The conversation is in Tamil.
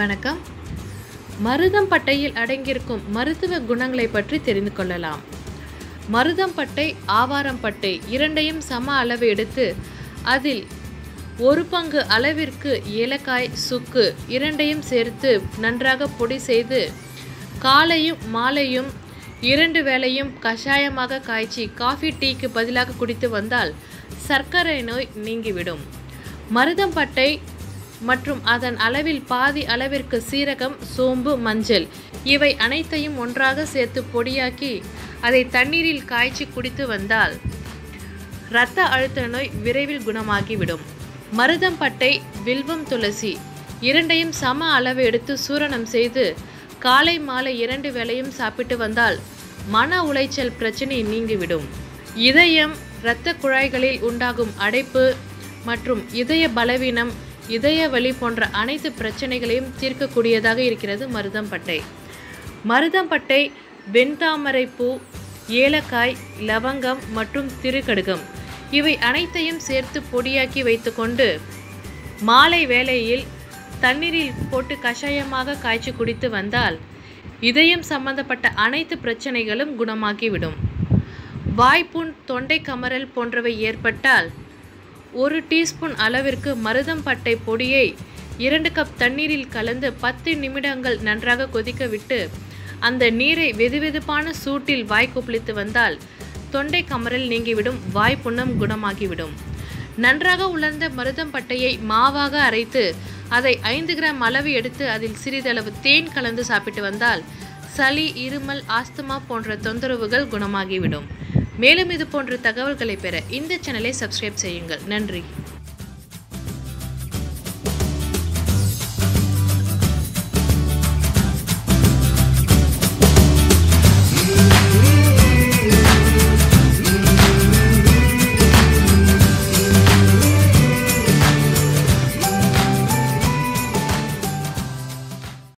வணக்கம் மருதம்பட்டையில் அடங்கியிருக்கும் மருத்துவ குணங்களை பற்றி தெரிந்து கொள்ளலாம் மருதம்பட்டை ஆவாரம்பட்டை இரண்டையும் சம அளவு எடுத்து அதில் ஒரு பங்கு அளவிற்கு ஏலக்காய் சுக்கு இரண்டையும் சேர்த்து நன்றாக பொடி செய்து காலையும் மாலையும் இரண்டு வேளையும் கஷாயமாக காய்ச்சி காஃபி டீக்கு பதிலாக குடித்து வந்தால் சர்க்கரை நோய் நீங்கிவிடும் மருதம்பட்டை மற்றும் அதன் அளவில் பாதி அளவிற்கு சீரகம் சோம்பு மஞ்சள் இவை அனைத்தையும் ஒன்றாக சேர்த்து பொடியாக்கி அதை தண்ணீரில் காய்ச்சி குடித்து வந்தால் இரத்த அழுத்த நோய் விரைவில் குணமாகிவிடும் மருதம்பட்டை வில்வம் துளசி இரண்டையும் சம அளவு எடுத்து சூரணம் செய்து காலை மாலை இரண்டு வேளையும் சாப்பிட்டு வந்தால் மன உளைச்சல் பிரச்சனை நீங்கிவிடும் இதயம் இரத்த குழாய்களில் உண்டாகும் அடைப்பு மற்றும் இதய பலவீனம் இதய வலி போன்ற அனைத்து பிரச்சனைகளையும் தீர்க்கக்கூடியதாக இருக்கிறது மருதம்பட்டை மருதம்பட்டை வெண்தாமரை பூ ஏலக்காய் லவங்கம் மற்றும் திருக்கடுகம் இவை அனைத்தையும் சேர்த்து பொடியாக்கி வைத்துக்கொண்டு மாலை வேளையில் தண்ணீரில் போட்டு கஷாயமாக காய்ச்சி குடித்து வந்தால் இதயம் சம்பந்தப்பட்ட அனைத்து பிரச்சனைகளும் குணமாகிவிடும் வாய்ப்புண் தொண்டை கமறல் போன்றவை ஏற்பட்டால் ஒரு டீஸ்பூன் அளவிற்கு மருதம்பட்டை பொடியை இரண்டு கப் தண்ணீரில் கலந்து பத்து நிமிடங்கள் நன்றாக கொதிக்க விட்டு அந்த நீரை வெதுவெதுப்பான சூட்டில் வாய் கொப்பளித்து வந்தால் தொண்டை கமறல் நீங்கிவிடும் வாய்ப்புண்ணம் குணமாகிவிடும் நன்றாக உலர்ந்த மருதம்பட்டையை மாவாக அரைத்து அதை ஐந்து கிராம் அளவு எடுத்து அதில் சிறிதளவு தேன் கலந்து சாப்பிட்டு வந்தால் சளி இருமல் ஆஸ்துமா போன்ற தொந்தரவுகள் குணமாகிவிடும் மேலும் இது போன்ற தகவல்களை பெற இந்த சேனலை சப்ஸ்கிரைப் செய்யுங்கள் நன்றி